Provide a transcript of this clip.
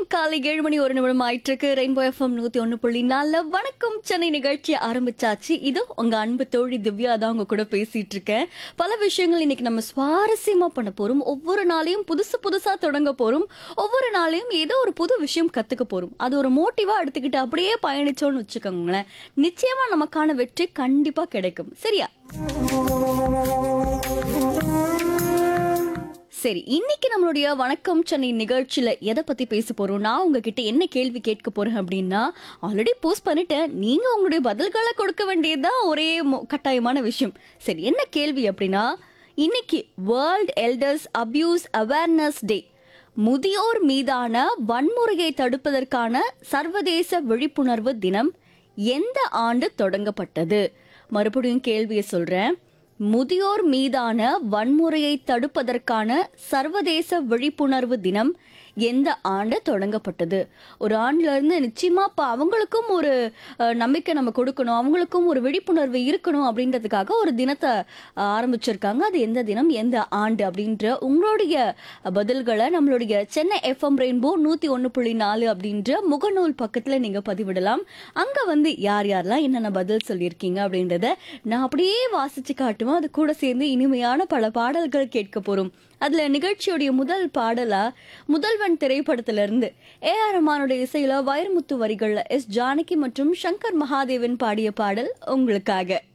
நேரம் காலை ஏழு மணி ஒரு நிமிடம் ஆயிட்டு இருக்கு ரெயின்போ எஃப்எம் நூத்தி ஒண்ணு புள்ளி நாலுல வணக்கம் சென்னை நிகழ்ச்சி ஆரம்பிச்சாச்சு இது உங்க அன்பு தோழி திவ்யா தான் உங்க கூட பேசிட்டு இருக்கேன் பல விஷயங்கள் இன்னைக்கு நம்ம சுவாரஸ்யமா பண்ண போறோம் ஒவ்வொரு நாளையும் புதுசு புதுசா தொடங்க போறோம் ஒவ்வொரு நாளையும் ஏதோ ஒரு புது விஷயம் கத்துக்க போறோம் அது ஒரு மோட்டிவா எடுத்துக்கிட்டு அப்படியே பயணிச்சோம்னு வச்சுக்கோங்களேன் நிச்சயமா நமக்கான வெற்றி கண்டிப்பா கிடைக்கும் சரியா சரி இன்னைக்கு நம்மளுடைய வணக்கம் சென்னை நிகழ்ச்சியில எதை பத்தி பேச போறோம் நான் உங்ககிட்ட என்ன கேள்வி கேட்க போறேன் அப்படின்னா ஆல்ரெடி போஸ்ட் பண்ணிட்டேன் நீங்க உங்களுடைய பதில்களை கொடுக்க வேண்டியதுதான் ஒரே மொ- கட்டாயமான விஷயம் சரி என்ன கேள்வி அப்படின்னா இன்னைக்கு world elders abuse awareness day முதியோர் மீதான வன்முறையை தடுப்பதற்கான சர்வதேச விழிப்புணர்வு தினம் எந்த ஆண்டு தொடங்கப்பட்டது மறுபடியும் கேள்வியை சொல்றேன் முதியோர் மீதான வன்முறையை தடுப்பதற்கான சர்வதேச விழிப்புணர்வு தினம் எந்த ஆண்டு தொடங்கப்பட்டது ஒரு ஆண்டுல இருந்து நிச்சயமா இப்ப அவங்களுக்கும் ஒரு அஹ், நம்பிக்கை நம்ம கொடுக்கணும் அவங்களுக்கும் ஒரு விழிப்புணர்வு இருக்கணும் அப்படின்றதுக்காக ஒரு தினத்தை அஹ், ஆரம்பிச்சிருக்காங்க அது எந்த தினம் எந்த ஆண்டு அப்படின்ற உங்களுடைய பதில்களை நம்மளுடைய சென்னை எஃப்எம் ரெயின்போ நூத்தி ஒன்னு புள்ளி நாலு அப்படின்ற முகநூல் பக்கத்துல நீங்க பதிவிடலாம் அங்க வந்து யார் யாரெல்லாம் என்னென்ன பதில் சொல்லியிருக்கீங்க அப்படின்றத நான் அப்படியே வாசிச்சு காட்டுவேன் அது கூட சேர்ந்து இனிமையான பல பாடல்கள் கேட்க போறோம் அதுல நிகழ்ச்சியுடைய முதல் பாடலா முதல்வன் திரைப்படத்துல இருந்து ஏ ஆர் ரஹ்மானுடைய இசையில வைரமுத்து வரிகள்ல எஸ் ஜானகி மற்றும் சங்கர் மகாதேவன் பாடிய பாடல் உங்களுக்காக